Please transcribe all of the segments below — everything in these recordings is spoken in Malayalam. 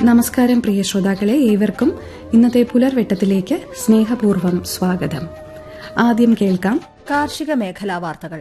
നമസ്കാരം പ്രിയ ശ്രോതാക്കളെ ഏവർക്കും ഇന്നത്തെ പുലർവെട്ടത്തിലേക്ക് സ്നേഹപൂർവ്വം സ്വാഗതം ആദ്യം കേൾക്കാം കാർഷിക മേഖലാ വാർത്തകൾ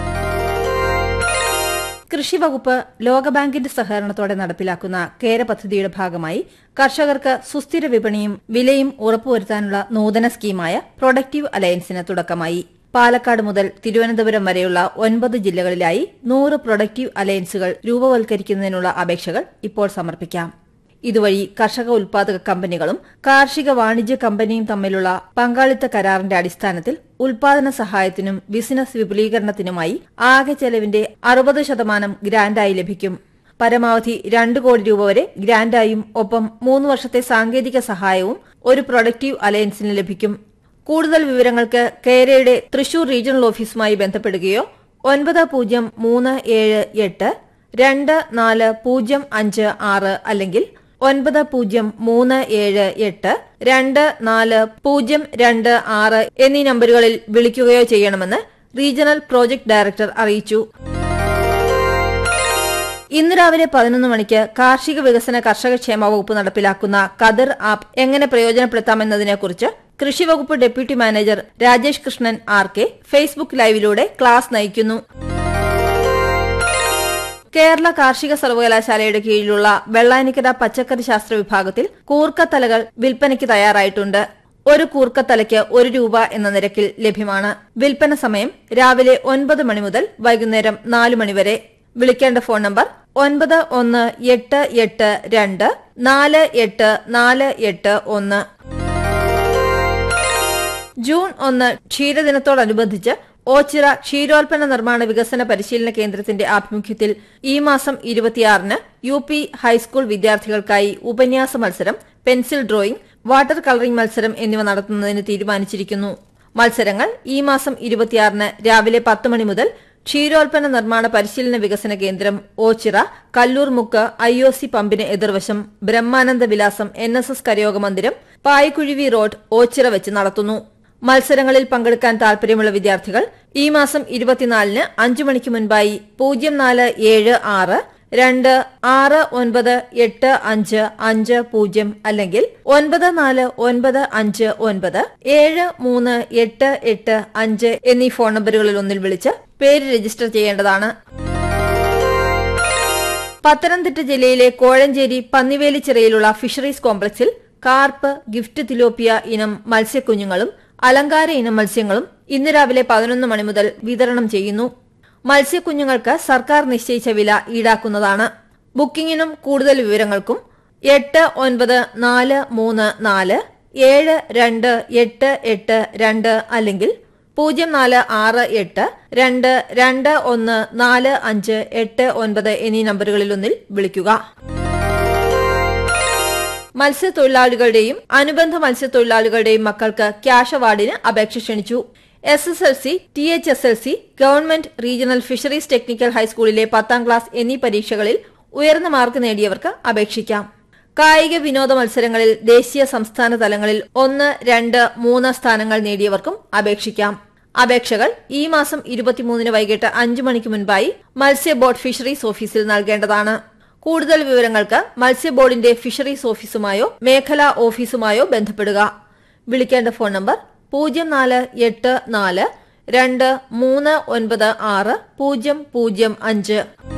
കൃഷിവകുപ്പ് ലോകബാങ്കിന്റെ സഹകരണത്തോടെ നടപ്പിലാക്കുന്ന കേര പദ്ധതിയുടെ ഭാഗമായി കർഷകർക്ക് സുസ്ഥിര വിപണിയും വിലയും ഉറപ്പുവരുത്താനുള്ള നൂതന സ്കീമായ പ്രൊഡക്റ്റീവ് അലയൻസിന് തുടക്കമായി പാലക്കാട് മുതൽ തിരുവനന്തപുരം വരെയുള്ള ഒൻപത് ജില്ലകളിലായി നൂറ് പ്രൊഡക്റ്റീവ് അലയൻസുകൾ രൂപവൽക്കരിക്കുന്നതിനുള്ള അപേക്ഷകൾ ഇപ്പോൾ സമർപ്പിക്കാം ഇതുവഴി കർഷക ഉൽപാദക കമ്പനികളും കാർഷിക വാണിജ്യ കമ്പനിയും തമ്മിലുള്ള പങ്കാളിത്ത കരാറിന്റെ അടിസ്ഥാനത്തിൽ ഉൽപാദന സഹായത്തിനും ബിസിനസ് വിപുലീകരണത്തിനുമായി ആകെ ചെലവിന്റെ അറുപത് ശതമാനം ഗ്രാന്റായി ലഭിക്കും പരമാവധി രണ്ട് കോടി രൂപ വരെ ഗ്രാന്റായും ഒപ്പം മൂന്ന് വർഷത്തെ സാങ്കേതിക സഹായവും ഒരു പ്രൊഡക്റ്റീവ് അലയൻസിന് ലഭിക്കും കൂടുതൽ വിവരങ്ങൾക്ക് കേരയുടെ തൃശൂർ റീജിയണൽ ഓഫീസുമായി ബന്ധപ്പെടുകയോ ഒൻപത് പൂജ്യം മൂന്ന് ഏഴ് എട്ട് രണ്ട് നാല് പൂജ്യം അഞ്ച് ആറ് അല്ലെങ്കിൽ ഒൻപത് പൂജ്യം മൂന്ന് ഏഴ് എട്ട് രണ്ട് നാല് പൂജ്യം രണ്ട് ആറ് എന്നീ നമ്പറുകളിൽ വിളിക്കുകയോ ചെയ്യണമെന്ന് റീജിയണൽ പ്രോജക്ട് ഡയറക്ടർ അറിയിച്ചു ഇന്ന് രാവിലെ പതിനൊന്ന് മണിക്ക് കാർഷിക വികസന കർഷക ക്ഷേമ വകുപ്പ് നടപ്പിലാക്കുന്ന കദർ ആപ്പ് എങ്ങനെ പ്രയോജനപ്പെടുത്താമെന്നതിനെക്കുറിച്ച് കൃഷി വകുപ്പ് deputy manager Rajesh Krishnan R K Facebook ലൈവിലൂടെ ക്ലാസ് നയിക്കുന്നു കേരള കാർഷിക സർവകലാശാലയുടെ കീഴിലുള്ള വെള്ളാനിക്കര പച്ചക്കറി ശാസ്ത്ര വിഭാഗത്തിൽ കൂർക്കത്തലകൾ വിൽപ്പനയ്ക്ക് തയ്യാറായിട്ടുണ്ട് ഒരു കൂർക്കത്തലയ്ക്ക് ഒരു രൂപ എന്ന നിരക്കിൽ ലഭ്യമാണ് വിൽപ്പന സമയം രാവിലെ ഒൻപത് മണി മുതൽ വൈകുന്നേരം നാല് മണി വരെ വിളിക്കേണ്ട ഫോൺ നമ്പർ ഒൻപത് ഒന്ന് എട്ട് എട്ട് രണ്ട് നാല് എട്ട് നാല് എട്ട് ഒന്ന് ജൂൺ ഒന്ന് ക്ഷീരദിനത്തോടനുബന്ധിച്ച് ഓച്ചിറ ക്ഷീരോൽപ്പന്ന നിർമ്മാണ വികസന പരിശീലന കേന്ദ്രത്തിന്റെ ആഭിമുഖ്യത്തിൽ ഈ മാസം ഇരുപത്തിയാറിന് യു പി ഹൈസ്കൂൾ വിദ്യാർത്ഥികൾക്കായി ഉപന്യാസ മത്സരം പെൻസിൽ ഡ്രോയിംഗ് വാട്ടർ കളറിംഗ് മത്സരം എന്നിവ നടത്തുന്നതിന് തീരുമാനിച്ചിരിക്കുന്നു മത്സരങ്ങൾ ഈ മാസം ഇരുപത്തിയാറിന് രാവിലെ പത്ത് മണി മുതൽ ക്ഷീരോൽപ്പന്ന നിർമ്മാണ പരിശീലന വികസന കേന്ദ്രം ഓച്ചിറ കല്ലൂർ മുക്ക് ഐ ഒ സി പമ്പിന് എതിർവശം ബ്രഹ്മാനന്ദ വിലാസം എൻ എസ് എസ് കരയോഗ മന്ദിരം പായിക്കുഴിവി റോഡ് ഓച്ചിറ വെച്ച് നടത്തുന്നു മത്സരങ്ങളിൽ പങ്കെടുക്കാൻ താൽപര്യമുള്ള വിദ്യാർത്ഥികൾ ഈ മാസം ഇരുപത്തിനാലിന് അഞ്ചു മണിക്ക് മുൻപായി പൂജ്യം നാല് ഏഴ് ആറ് രണ്ട് ആറ് ഒൻപത് എട്ട് അഞ്ച് അഞ്ച് പൂജ്യം അല്ലെങ്കിൽ ഒൻപത് നാല് ഒൻപത് അഞ്ച് ഒൻപത് ഏഴ് മൂന്ന് എട്ട് എട്ട് അഞ്ച് എന്നീ ഫോൺ നമ്പറുകളിൽ ഒന്നിൽ വിളിച്ച് പേര് രജിസ്റ്റർ ചെയ്യേണ്ടതാണ് പത്തനംതിട്ട ജില്ലയിലെ കോഴഞ്ചേരി പന്നിവേലിച്ചിറയിലുള്ള ഫിഷറീസ് കോംപ്ലക്സിൽ കാർപ്പ് ഗിഫ്റ്റ് തിലോപ്പിയ ഇനം മത്സ്യക്കുഞ്ഞുങ്ങളും അലങ്കാര ഇനം മത്സ്യങ്ങളും ഇന്ന് രാവിലെ പതിനൊന്ന് മണി മുതൽ വിതരണം ചെയ്യുന്നു മത്സ്യക്കുഞ്ഞുങ്ങൾക്ക് സർക്കാർ നിശ്ചയിച്ച വില ഈടാക്കുന്നതാണ് ബുക്കിംഗിനും കൂടുതൽ വിവരങ്ങൾക്കും എട്ട് ഒൻപത് നാല് മൂന്ന് നാല് ഏഴ് രണ്ട് എട്ട് എട്ട് രണ്ട് അല്ലെങ്കിൽ പൂജ്യം നാല് ആറ് എട്ട് രണ്ട് രണ്ട് ഒന്ന് നാല് അഞ്ച് എട്ട് ഒൻപത് എന്നീ നമ്പറുകളിലൊന്നിൽ വിളിക്കുക മത്സ്യത്തൊഴിലാളികളുടെയും അനുബന്ധ മത്സ്യത്തൊഴിലാളികളുടെയും മക്കൾക്ക് ക്യാഷ് അവാർഡിന് അപേക്ഷ ക്ഷണിച്ചു S S L C T H S L C government regional fisheries technical ഹൈസ്കൂളിലെ പത്താം ക്ലാസ് എന്നീ പരീക്ഷകളിൽ ഉയർന്ന മാർക്ക് നേടിയവർക്ക് അപേക്ഷിക്കാം കായിക വിനോദ മത്സരങ്ങളിൽ ദേശീയ സംസ്ഥാന തലങ്ങളിൽ ഒന്ന് രണ്ട് മൂന്ന് സ്ഥാനങ്ങൾ നേടിയവർക്കും അപേക്ഷിക്കാം അപേക്ഷകൾ ഈ മാസം ഇരുപത്തിമൂന്നിന് വൈകിട്ട് അഞ്ചു മണിക്ക് മുൻപായി മത്സ്യ ബോർഡ് ഫിഷറീസ് ഓഫീസിൽ നൽകേണ്ടതാണ് കൂടുതൽ വിവരങ്ങൾക്ക് മത്സ്യബോർഡിന്റെ ഫിഷറീസ് ഓഫീസുമായോ മേഖലാ ഓഫീസുമായോ ബന്ധപ്പെടുക വിളിക്കേണ്ട ഫോൺ നമ്പർ പൂജ്യം നാല് എട്ട് നാല് രണ്ട് മൂന്ന് ഒൻപത് ആറ് പൂജ്യം പൂജ്യം അഞ്ച്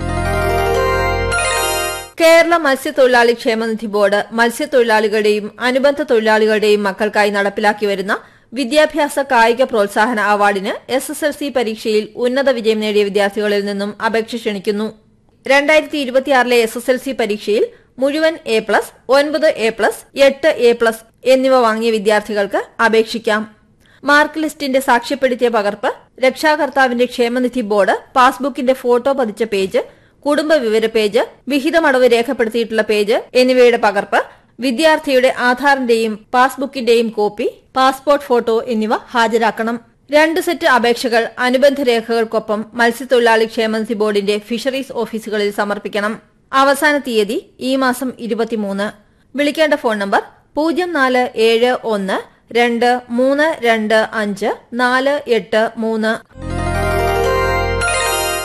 കേരള മത്സ്യത്തൊഴിലാളി ക്ഷേമനിധി ബോർഡ് മത്സ്യത്തൊഴിലാളികളുടെയും അനുബന്ധ തൊഴിലാളികളുടെയും മക്കൾക്കായി നടപ്പിലാക്കി വരുന്ന വിദ്യാഭ്യാസ കായിക പ്രോത്സാഹന അവാർഡിന് എസ് എസ് എൽ സി പരീക്ഷയിൽ ഉന്നത വിജയം നേടിയ വിദ്യാർത്ഥികളിൽ നിന്നും അപേക്ഷ ക്ഷണിക്കുന്നു രണ്ടായിരത്തി ഇരുപത്തിയാറിലെ എസ് എസ് എൽ സി പരീക്ഷയിൽ മുഴുവൻ എ പ്ലസ് ഒൻപത് എ പ്ലസ് എട്ട് എ പ്ലസ് എന്നിവ വാങ്ങിയ വിദ്യാർത്ഥികൾക്ക് അപേക്ഷിക്കാം മാർക്ക് ലിസ്റ്റിന്റെ സാക്ഷ്യപ്പെടുത്തിയ പകർപ്പ് രക്ഷാകർത്താവിന്റെ ക്ഷേമനിധി ബോർഡ് പാസ്ബുക്കിന്റെ ഫോട്ടോ പതിച്ച പേജ് കുടുംബ വിവര പേജ് വിഹിതമടവ് രേഖപ്പെടുത്തിയിട്ടുള്ള പേജ് എന്നിവയുടെ പകർപ്പ് വിദ്യാർത്ഥിയുടെ ആധാറിന്റെയും പാസ്ബുക്കിന്റെയും കോപ്പി പാസ്പോർട്ട് ഫോട്ടോ എന്നിവ ഹാജരാക്കണം രണ്ട് സെറ്റ് അപേക്ഷകൾ അനുബന്ധ രേഖകൾക്കൊപ്പം മത്സ്യത്തൊഴിലാളി ക്ഷേമനിധി ബോർഡിന്റെ ഫിഷറീസ് ഓഫീസുകളിൽ സമർപ്പിക്കണം അവസാന തീയതി ഈ മാസം ഇരുപത്തിമൂന്ന് വിളിക്കേണ്ട ഫോൺ നമ്പർ പൂജ്യം നാല് ഏഴ് ഒന്ന് രണ്ട് മൂന്ന് രണ്ട് അഞ്ച് നാല് എട്ട് മൂന്ന്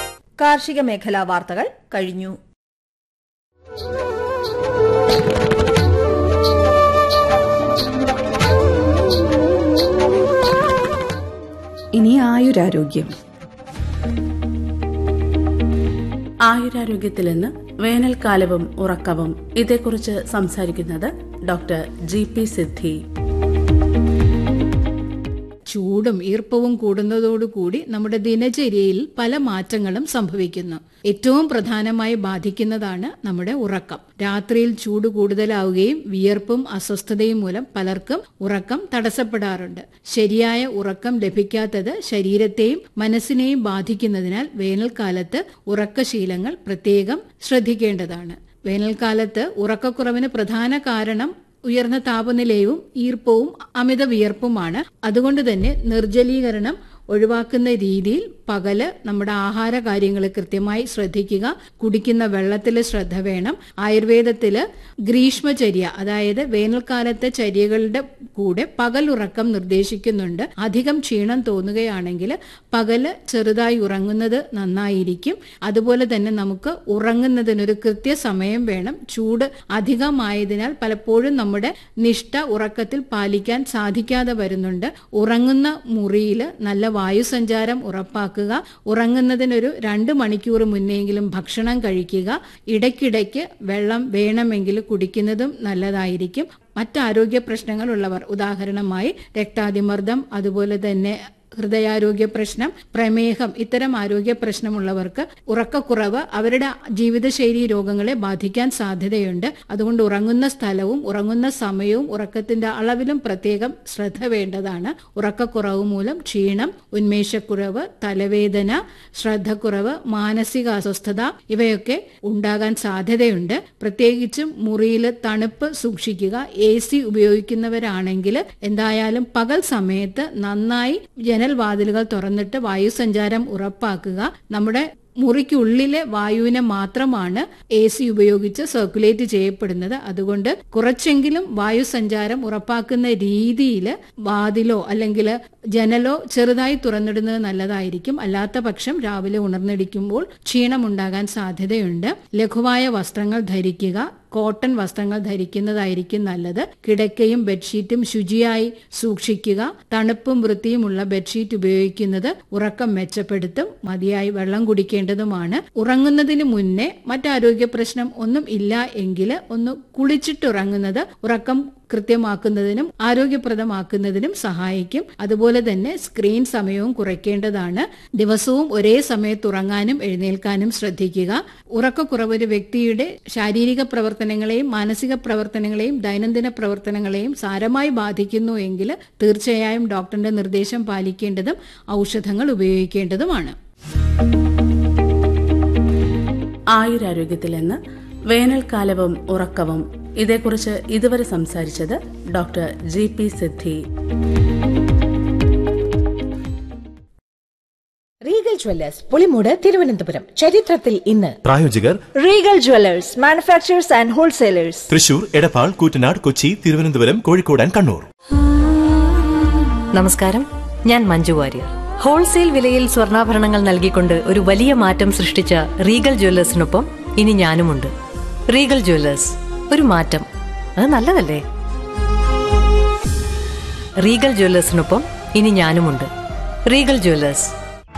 കാർഷിക മേഖലാ വാർത്തകൾ കഴിഞ്ഞു ആയുരാരോഗ്യം ആയുരാരോഗ്യത്തിൽ നിന്ന് വേനൽക്കാലവും ഉറക്കവും ഇതേക്കുറിച്ച് സംസാരിക്കുന്നത് ഡോക്ടർ ജി പി സിദ്ധി ചൂടും ഈർപ്പവും കൂടുന്നതോടുകൂടി നമ്മുടെ ദിനചര്യയിൽ പല മാറ്റങ്ങളും സംഭവിക്കുന്നു ഏറ്റവും പ്രധാനമായി ബാധിക്കുന്നതാണ് നമ്മുടെ ഉറക്കം രാത്രിയിൽ ചൂട് കൂടുതലാവുകയും വിയർപ്പും അസ്വസ്ഥതയും മൂലം പലർക്കും ഉറക്കം തടസ്സപ്പെടാറുണ്ട് ശരിയായ ഉറക്കം ലഭിക്കാത്തത് ശരീരത്തെയും മനസ്സിനെയും ബാധിക്കുന്നതിനാൽ വേനൽക്കാലത്ത് ഉറക്കശീലങ്ങൾ പ്രത്യേകം ശ്രദ്ധിക്കേണ്ടതാണ് വേനൽക്കാലത്ത് ഉറക്കക്കുറവിന് പ്രധാന കാരണം ഉയർന്ന താപനിലയും ഈർപ്പവും അമിത വിയർപ്പുമാണ് അതുകൊണ്ട് തന്നെ നിർജ്ജലീകരണം ഒഴിവാക്കുന്ന രീതിയിൽ പകല് നമ്മുടെ ആഹാര കാര്യങ്ങൾ കൃത്യമായി ശ്രദ്ധിക്കുക കുടിക്കുന്ന വെള്ളത്തിൽ ശ്രദ്ധ വേണം ആയുർവേദത്തില് ഗ്രീഷ്മചര്യ അതായത് വേനൽക്കാലത്തെ ചര്യകളുടെ കൂടെ പകൽ ഉറക്കം നിർദ്ദേശിക്കുന്നുണ്ട് അധികം ക്ഷീണം തോന്നുകയാണെങ്കിൽ പകല് ചെറുതായി ഉറങ്ങുന്നത് നന്നായിരിക്കും അതുപോലെ തന്നെ നമുക്ക് ഉറങ്ങുന്നതിനൊരു കൃത്യസമയം വേണം ചൂട് അധികമായതിനാൽ പലപ്പോഴും നമ്മുടെ നിഷ്ഠ ഉറക്കത്തിൽ പാലിക്കാൻ സാധിക്കാതെ വരുന്നുണ്ട് ഉറങ്ങുന്ന മുറിയിൽ നല്ല വായുസഞ്ചാരം ഉറപ്പാക്കുക ഉറങ്ങുന്നതിനൊരു രണ്ട് മണിക്കൂർ മുന്നെങ്കിലും ഭക്ഷണം കഴിക്കുക ഇടയ്ക്കിടയ്ക്ക് വെള്ളം വേണമെങ്കിൽ കുടിക്കുന്നതും നല്ലതായിരിക്കും മറ്റാരോഗ്യ പ്രശ്നങ്ങളുള്ളവർ ഉദാഹരണമായി രക്താതിമർദ്ദം അതുപോലെ തന്നെ ഹൃദയാരോഗ്യ പ്രശ്നം പ്രമേഹം ഇത്തരം ആരോഗ്യ പ്രശ്നമുള്ളവർക്ക് ഉറക്കക്കുറവ് അവരുടെ ജീവിതശൈലി രോഗങ്ങളെ ബാധിക്കാൻ സാധ്യതയുണ്ട് അതുകൊണ്ട് ഉറങ്ങുന്ന സ്ഥലവും ഉറങ്ങുന്ന സമയവും ഉറക്കത്തിന്റെ അളവിലും പ്രത്യേകം ശ്രദ്ധ വേണ്ടതാണ് ഉറക്കക്കുറവ് മൂലം ക്ഷീണം ഉന്മേഷക്കുറവ് തലവേദന ശ്രദ്ധക്കുറവ് മാനസിക അസ്വസ്ഥത ഇവയൊക്കെ ഉണ്ടാകാൻ സാധ്യതയുണ്ട് പ്രത്യേകിച്ചും മുറിയിൽ തണുപ്പ് സൂക്ഷിക്കുക എ സി ഉപയോഗിക്കുന്നവരാണെങ്കിൽ എന്തായാലും പകൽ സമയത്ത് നന്നായി ജനൽവാതിലുകൾ തുറന്നിട്ട് വായുസഞ്ചാരം ഉറപ്പാക്കുക നമ്മുടെ മുറിക്കുള്ളിലെ വായുവിനെ മാത്രമാണ് എ സി ഉപയോഗിച്ച് സർക്കുലേറ്റ് ചെയ്യപ്പെടുന്നത് അതുകൊണ്ട് കുറച്ചെങ്കിലും വായുസഞ്ചാരം ഉറപ്പാക്കുന്ന രീതിയിൽ വാതിലോ അല്ലെങ്കിൽ ജനലോ ചെറുതായി തുറന്നിടുന്നത് നല്ലതായിരിക്കും അല്ലാത്ത പക്ഷം രാവിലെ ഉണർന്നിടിക്കുമ്പോൾ ക്ഷീണമുണ്ടാകാൻ സാധ്യതയുണ്ട് ലഘുവായ വസ്ത്രങ്ങൾ ധരിക്കുക കോട്ടൺ വസ്ത്രങ്ങൾ ധരിക്കുന്നതായിരിക്കും നല്ലത് കിടക്കയും ബെഡ്ഷീറ്റും ശുചിയായി സൂക്ഷിക്കുക തണുപ്പും വൃത്തിയുമുള്ള ബെഡ്ഷീറ്റ് ഉപയോഗിക്കുന്നത് ഉറക്കം മെച്ചപ്പെടുത്തും മതിയായി വെള്ളം കുടിക്കേണ്ടതുമാണ് ഉറങ്ങുന്നതിന് മുന്നേ മറ്റാരോഗ്യ പ്രശ്നം ഒന്നും ഇല്ല എങ്കിൽ ഒന്ന് കുളിച്ചിട്ടുറങ്ങുന്നത് ഉറക്കം കൃത്യമാക്കുന്നതിനും ആരോഗ്യപ്രദമാക്കുന്നതിനും സഹായിക്കും അതുപോലെ തന്നെ സ്ക്രീൻ സമയവും കുറയ്ക്കേണ്ടതാണ് ദിവസവും ഒരേ സമയത്ത് ഉറങ്ങാനും എഴുന്നേൽക്കാനും ശ്രദ്ധിക്കുക ഉറക്കക്കുറവ് ഒരു വ്യക്തിയുടെ ശാരീരിക പ്രവർത്തനങ്ങളെയും മാനസിക പ്രവർത്തനങ്ങളെയും ദൈനംദിന പ്രവർത്തനങ്ങളെയും സാരമായി ബാധിക്കുന്നു എങ്കിൽ തീർച്ചയായും ഡോക്ടറിന്റെ നിർദ്ദേശം പാലിക്കേണ്ടതും ഔഷധങ്ങൾ ഉപയോഗിക്കേണ്ടതുമാണ് ആയുരാരോഗ്യത്തിൽ നിന്ന് വേനൽക്കാലവും ഉറക്കവും ഇതേക്കുറിച്ച് ഇതുവരെ സംസാരിച്ചത് doctor G P Siddhi Regal jewellers Pulimoodu Thiruvananthapuram ചരിത്രത്തിൽ ഇന്ന് പ്രായോജകർ Regal jewellers manufacturers and wholesalers Thrissur Edappal Koottanad Kochi Thiruvananthapuram Kozhikode and Kannur നമസ്കാരം ഞാൻ മഞ്ജു വാര്യർ ഹോൾസെയിൽ വിലയിൽ സ്വർണ്ണാഭരണങ്ങൾ നൽകിക്കൊണ്ട് ഒരു വലിയ മാറ്റം സൃഷ്ടിച്ച റീഗൽ ജ്വല്ലേഴ്സിനൊപ്പം ഇനി ഞാനുമുണ്ട് റീഗൽ ജ്വല്ലേഴ്സ് ഒരു മാറ്റം അത് നല്ലതല്ലേ റീഗൽ ജ്വല്ലേഴ്സിനൊപ്പം ഇനി ഞാനുമുണ്ട് റീഗൽ ജ്വല്ലേഴ്സ്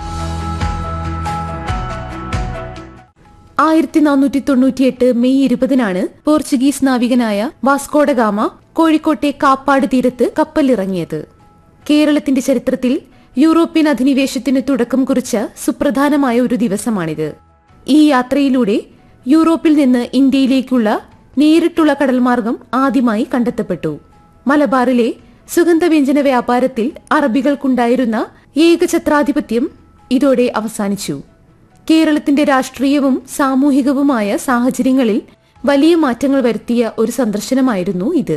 ആയിരത്തി നാനൂറ്റി തൊണ്ണൂറ്റിയെട്ട് മെയ് ഇരുപതിനാണ് പോർച്ചുഗീസ് നാവികനായ വാസ്കോഡഗാമ കോഴിക്കോട്ടെ കാപ്പാട് തീരത്ത് കപ്പലിറങ്ങിയത് കേരളത്തിന്റെ ചരിത്രത്തിൽ യൂറോപ്യൻ അധിനിവേശത്തിന് തുടക്കം കുറിച്ച സുപ്രധാനമായ ഒരു ദിവസമാണിത് ഈ യാത്രയിലൂടെ യൂറോപ്പിൽ നിന്ന് ഇന്ത്യയിലേക്കുള്ള നേരിട്ടുള്ള കടൽമാർഗം ആദ്യമായി കണ്ടെത്തപ്പെട്ടു മലബാറിലെ സുഗന്ധവ്യഞ്ജന വ്യാപാരത്തിൽ അറബികൾക്കുണ്ടായിരുന്ന ഏകഛത്രാധിപത്യം ഇതോടെ അവസാനിച്ചു കേരളത്തിന്റെ രാഷ്ട്രീയവും സാമൂഹികവുമായ സാഹചര്യങ്ങളിൽ വലിയ മാറ്റങ്ങൾ വരുത്തിയ ഒരു സന്ദർശനമായിരുന്നു ഇത്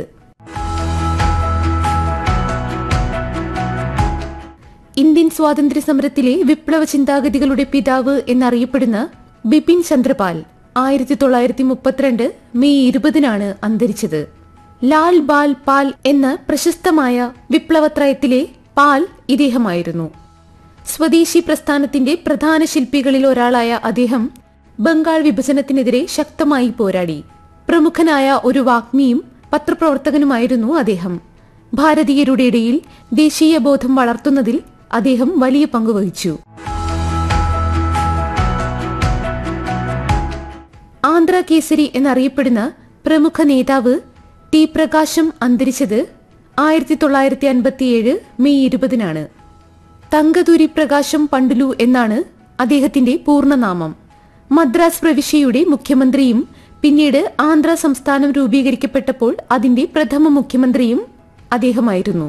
ഇന്ത്യൻ സ്വാതന്ത്ര്യ സമരത്തിലെ വിപ്ലവ ചിന്താഗതികളുടെ പിതാവ് എന്നറിയപ്പെടുന്ന ബിപിൻ ചന്ദ്രപാൽ ആയിരത്തി തൊള്ളായിരത്തി മുപ്പത്തിരണ്ട് മെയ് ഇരുപതിനാണ് അന്തരിച്ചത് ലാൽ ബാൽ പാൽ എന്ന പ്രശസ്തമായ വിപ്ലവത്രയത്തിലെ പാൽ ഇദ്ദേഹമായിരുന്നു സ്വദേശി പ്രസ്ഥാനത്തിന്റെ പ്രധാന ശില്പികളിൽ ഒരാളായ അദ്ദേഹം ബംഗാൾ വിഭജനത്തിനെതിരെ ശക്തമായി പോരാടി പ്രമുഖനായ ഒരു വാഗ്മിയും പത്രപ്രവർത്തകനുമായിരുന്നു അദ്ദേഹം ഭാരതീയരുടെ ഇടയിൽ ദേശീയ ബോധം വളർത്തുന്നതിൽ അദ്ദേഹം വലിയ പങ്ക് വഹിച്ചു ആന്ധ്ര കേസരി എന്നറിയപ്പെടുന്ന പ്രമുഖ നേതാവ് ടി പ്രകാശം അന്തരിച്ചത് ആയിരത്തി തൊള്ളായിരത്തി അൻപത്തിയേഴ് മെയ് ഇരുപതിനാണ് തങ്കതുരി പ്രകാശം പണ്ടുലു എന്നാണ് അദ്ദേഹത്തിന്റെ പൂർണ്ണനാമം മദ്രാസ് പ്രവിശ്യയുടെ മുഖ്യമന്ത്രിയും പിന്നീട് ആന്ധ്ര സംസ്ഥാനം രൂപീകരിക്കപ്പെട്ടപ്പോൾ അതിന്റെ പ്രഥമ മുഖ്യമന്ത്രിയും അദ്ദേഹമായിരുന്നു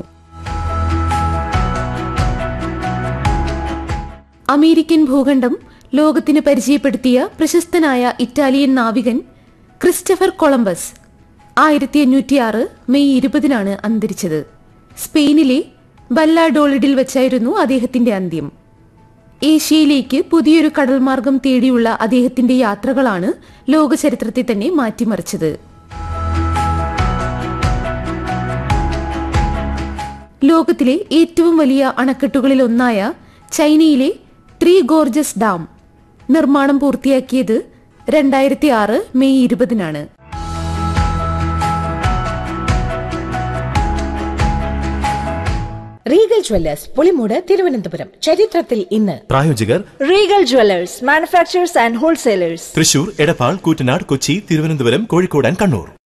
അമേരിക്കൻ ഭൂഖണ്ഡം ലോകത്തിന് പരിചയപ്പെടുത്തിയ പ്രശസ്തനായ ഇറ്റാലിയൻ നാവികൻ ക്രിസ്റ്റഫർ കൊളംബസ് ആയിരത്തി അഞ്ഞൂറ്റിയാറ് മെയ് ഇരുപതിനാണ് അന്തരിച്ചത് സ്പെയിനിലെ ബല്ലാഡോളിഡിൽ വെച്ചായിരുന്നു അദ്ദേഹത്തിന്റെ അന്ത്യം ഏഷ്യയിലേക്ക് പുതിയൊരു കടൽമാർഗം തേടിയുള്ള അദ്ദേഹത്തിന്റെ യാത്രകളാണ് ലോക ചരിത്രത്തെ തന്നെ മാറ്റിമറിച്ചത് ലോകത്തിലെ ഏറ്റവും വലിയ അണക്കെട്ടുകളിൽ ഒന്നായ ചൈനയിലെ ത്രീ ഗോർജസ് ഡാം നിർമ്മാണം പൂർത്തിയാക്കിയത് രണ്ടായിരത്തി ആറ് മെയ് ഇരുപതിനാണ് റീഗൽ ജ്വല്ലേഴ്സ് പുളിമൂട് തിരുവനന്തപുരം ചരിത്രത്തിൽ ഇന്ന് പ്രായോജകർ Regal Jewelers, manufacturers and wholesalers. Thrissur Edappal Koottanad Kochi Thiruvananthapuram Kozhikode and Kannur